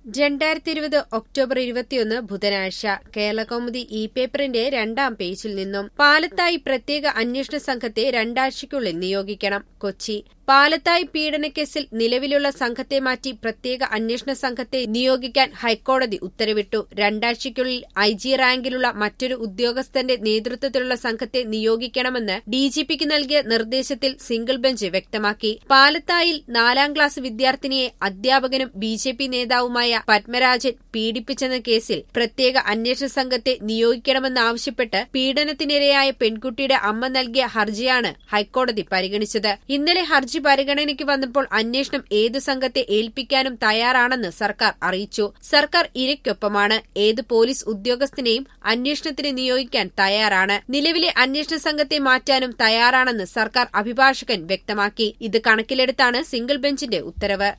രണ്ടായിരത്തി ഇരുപത് ഒക്ടോബർ ഇരുപത്തിയൊന്ന് ബുധനാഴ്ച കേരളകൗമുദി ഇ പേപ്പറിന്റെ രണ്ടാം പേജിൽ നിന്നും പാലത്തായി പ്രത്യേക അന്വേഷണ സംഘത്തെ രണ്ടാഴ്ചയ്ക്കുള്ളിൽ നിയോഗിക്കണം കൊച്ചി പാലത്തായി പീഡനക്കേസിൽ നിലവിലുള്ള സംഘത്തെ മാറ്റി പ്രത്യേക അന്വേഷണ സംഘത്തെ നിയോഗിക്കാൻ ഹൈക്കോടതി ഉത്തരവിട്ടു രണ്ടാഴ്ചയ്ക്കുള്ളിൽ ഐ ജി റാങ്കിലുള്ള മറ്റൊരു ഉദ്യോഗസ്ഥന്റെ നേതൃത്വത്തിലുള്ള സംഘത്തെ നിയോഗിക്കണമെന്ന് ഡിജിപിക്ക് നൽകിയ നിർദ്ദേശത്തിൽ സിംഗിൾ ബെഞ്ച് വ്യക്തമാക്കി പാലത്തായിൽ നാലാം ക്ലാസ് വിദ്യാർത്ഥിനിയെ അധ്യാപകനും ബി ജെ പി നേതാവുമായ പത്മരാജൻ പീഡിപ്പിച്ചെന്ന കേസിൽ പ്രത്യേക അന്വേഷണ സംഘത്തെ നിയോഗിക്കണമെന്നാവശ്യപ്പെട്ട് പീഡനത്തിനിരയായ പെൺകുട്ടിയുടെ അമ്മ നൽകിയ ഹർജിയാണ് ഹൈക്കോടതി പരിഗണിച്ചത് ഇന്നലെ ഹർജി പരിഗണനയ്ക്ക് വന്നപ്പോൾ അന്വേഷണം ഏതു സംഘത്തെ ഏൽപ്പിക്കാനും തയ്യാറാണെന്ന് സർക്കാർ അറിയിച്ചു സർക്കാർ ഇരയ്ക്കൊപ്പമാണ് ഏത് പോലീസ് ഉദ്യോഗസ്ഥനെയും അന്വേഷണത്തിന് നിയോഗിക്കാൻ തയ്യാറാണ് നിലവിലെ അന്വേഷണ സംഘത്തെ മാറ്റാനും തയ്യാറാണെന്ന് സർക്കാർ അഭിഭാഷകൻ വ്യക്തമാക്കി ഇത് കണക്കിലെടുത്താണ് സിംഗിൾ ബെഞ്ചിന്റെ ഉത്തരവ്